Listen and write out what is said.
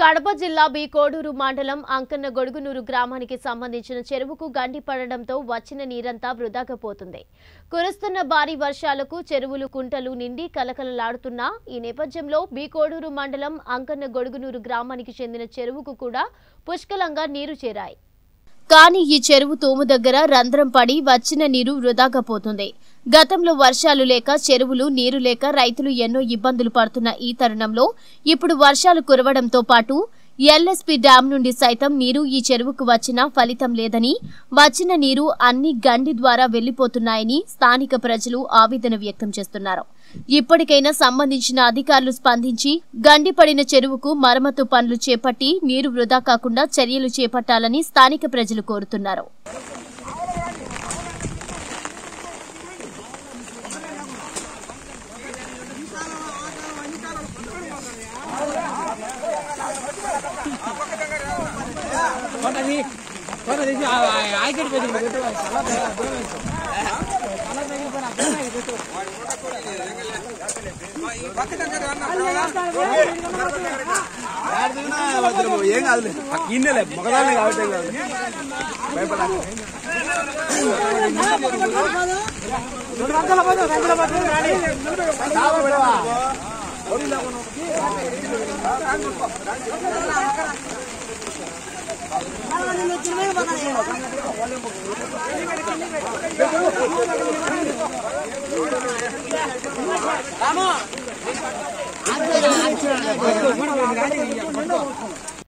కడప జిల్లా బి కోడూరు మండలం అంకన్న గొడుగునూరు గ్రామానికి సంబంధించిన చెరువుకు గండి పడడంతో వచ్చిన నీరంతా వృధాగా పోతుంది కురుస్తున్న భారీ వర్షాలకు చెరువులు కుంటలు నిండి కలకలలాడుతున్నా ఈ నేపథ్యంలో బి కోడూరు మండలం అంకన్న గొడుగునూరు గ్రామానికి చెందిన చెరువుకు కూడా పుష్కలంగా నీరు చేరాయి కానీ ఈ చెరువు తూము దగ్గర రంధ్రం పడి వచ్చిన నీరు వృధాగా పోతుంది గతంలో వర్షాలు లేక చెరువులు నీరు లేక రైతులు ఎన్నో ఇబ్బందులు పడుతున్న ఈ తరుణంలో ఇప్పుడు వర్షాలు కురవడంతో పాటు ఎల్ఎస్పి డ్యాం నుండి సైతం నీరు ఈ చెరువుకు వచ్చినా ఫలితం లేదని వచ్చిన నీరు అన్ని గండి ద్వారా వెళ్లిపోతున్నాయని స్థానిక ప్రజలు ఆవేదన వ్యక్తం చేస్తున్నారు ఇప్పటికైనా సంబంధించిన అధికారులు స్పందించి గండి పడిన చెరువుకు మరమ్మతు పనులు చేపట్టి నీరు వృధా కాకుండా చర్యలు చేపట్టాలని స్థానిక ప్రజలు కోరుతున్నారు కొన్నది కొన్నది ఆయికెట్ పెట్టి పెట్టు ఏం కాదులే ఇన్నెలే మగదాన్ని కాబట్టి ఏం కాదు భయపడాలి